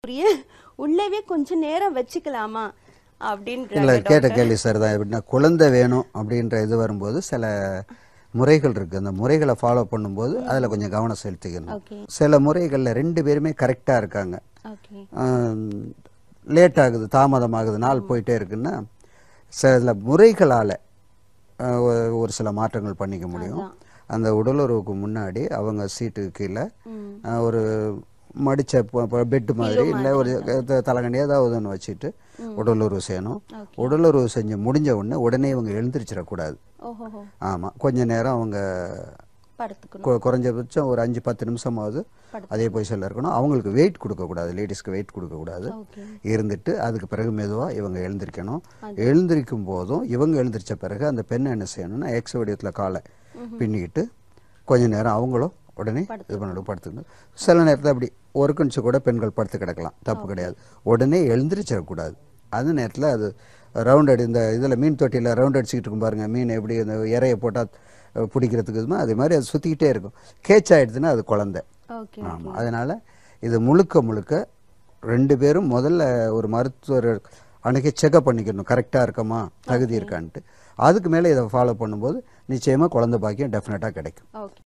அப்படியே உள்ளவே கொஞ்ச நேரம் வச்சுக்கலாமா இல்லை அப்படின்றாங்க கேட்ட கேள்வி சார் தான் எப்படின்னா குழந்தை வேணும் அப்படின்ற இது வரும்போது சில முறைகள் இருக்கு அந்த முறைகளை ஃபாலோ பண்ணும்போது அதில் கொஞ்சம் கவனம் செலுத்திக்கணும் ஓகே சில முறைகளில் ரெண்டு பேருமே கரெக்டாக இருக்காங்க ஓகே லேட் ஆகுது தாமதம் ஆகுது நாள் போயிட்டே இருக்குன்னா சில முறைகளால் ஒரு சில மாற்றங்கள் பண்ணிக்க முடியும் அந்த உடலுறவுக்கு முன்னாடி அவங்க சீட்டுக்கு கீழே ம் அஹ், ஒரு மடிச்ச பெட்டு மாதிரி இல்லை ஒரு த- தலகண்டி ஏதாவது ஒன்று வச்சுட்டு உடலுறவு செய்யணும் ஓகே உடலுறவு செஞ்சு முடிஞ்ச உடனே உடனே இவங்க எழுந்திரிச்சிடக்கூடாது ஓஹோஹோ ஆமாம் கொஞ்ச நேரம் அவங்க படுத்துக்கணும் கு- குறைஞ்சபட்சம் ஒரு அஞ்சு பத்து நிமிஷமாவது படுத்து அதே பொசிஷனில் இருக்கணும் அவங்களுக்கு வெயிட் கொடுக்கக்கூடாது லேடிஸ்க்கு வெயிட் கொடுக்கக்கூடாது ஓகே இருந்துட்டு அதுக்கு பிறகு மெதுவாக இவங்க எழுந்திருக்கணும் எழுந்திருக்கும் போதும் இவங்க எழுந்திரிச்ச பிறகு அந்த பெண்ணை என்ன செய்யணும்னா எக்ஸ் வடிவத்தில் காலை பின்னிக்கிட்டு கொஞ்ச நேரம் அவங்களும் உடனே இது பண்ணிட்டு படுத்துக்கணும் சில நேரத்தில் அப்படி ஒரு கணிச்சு கூட பெண்கள் படுத்து கிடக்கலாம் தப்பு கிடையாது உடனே எழுந்திரிச்சிடக்கூடாது அந்த நேரத்தில் அது ரவுண்ட் அடி இந்த இதில் மீன் தொட்டியில் ரவுண்ட் அடிச்சுக்கிட்டு இருக்கும் பாருங்க மீன் எப்படி இந்த இறையை போட்டால் பிடிக்கிறதுக்கு இதுமா அதே மாதிரி அது சுற்றிக்கிட்டே இருக்கும் கேட்ச் ஆயிடுதுன்னா அது குழந்தை ஓகே ஆமாம் அதனால் இது முழுக்க முழுக்க ரெண்டு பேரும் முதல்ல ஒரு மருத்துவர் அன்னைக்கு செக்அப் பண்ணிக்கணும் கரெக்டாக இருக்கமா தகுதி இருக்கான்ட்டு அதுக்கு மேலே இதை ஃபாலோ பண்ணும்போது நிச்சயமாக குழந்தை பாக்கியம் டெஃபினட்டாக கிடைக்கும் ஓகே